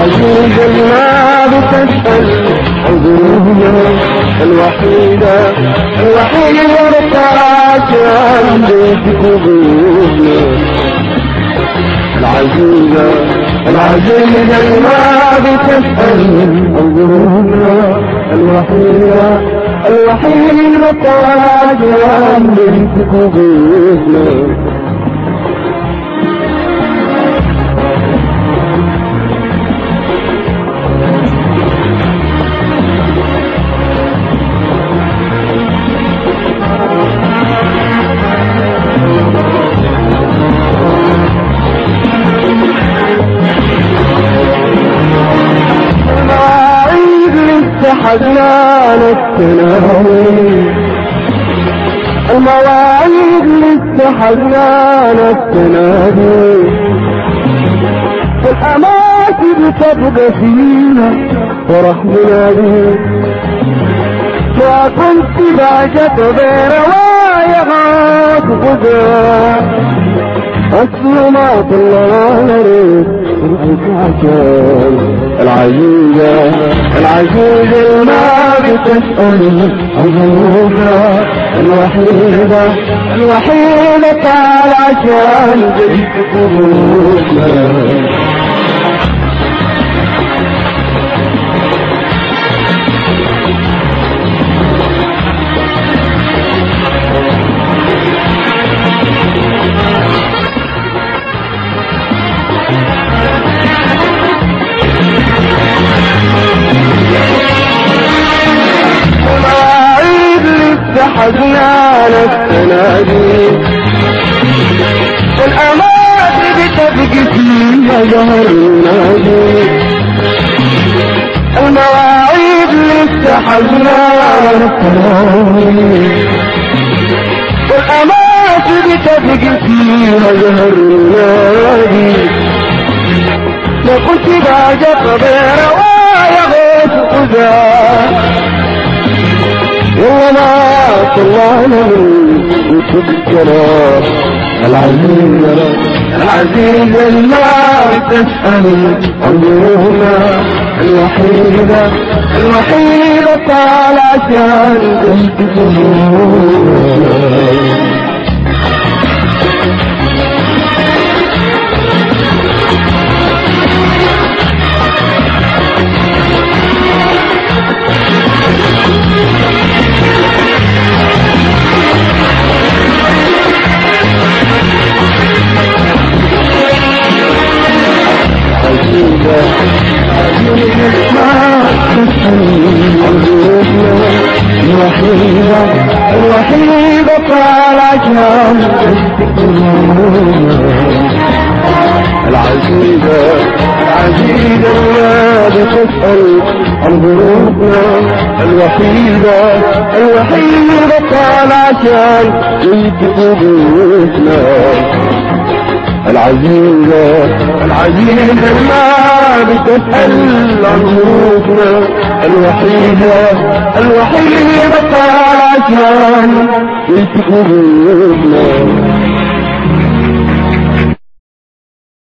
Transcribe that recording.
العزيز ما بتسأل عن ذنوبنا الوحيدة الوحيدة رفعت عن بيت قلوبنا العزيزة العزيزة ما بتسأل عن ذنوبنا الوحيدة الوحيدة رفعت عن بيت قلوبنا المواعيد لسه حزنانة التناوي المواعيد لسه حزنانة التنادي والأماكن تبقى فيها فرح منادي ما كنت بعجب برواية غاك غدا أصل ما طلعنا ريت عشان العزيزة العزيزة ما بتسأل عن ذنوبها الوحيدة الوحيدة تعال عشان جيت قلوبنا مواعيد لسه حزنانة التنادي والأماكن بتبقي فيها جهر النادي المواعيد لسه حزنانة التنادي والأماكن بتبقي فيها جهر النادي لو كنت بعجب برواية غيث قدام والله ما طلعنا من وتذكرى العزيزة العزيزة ما تسأل عن ذنوبنا الوحيدة الوحيدة طال عشان كنت ذنوبنا الوحيدة الوحيدة طال عشان العزيزة العزيزة ما بتسأل عن ظروفنا الوحيدة الوحيدة طال عشان جيت قلوبنا العزيزة العزيزة ما بتسأل عن ظروفنا الوحيدة الوحيدة طال عشان انت قلوبنا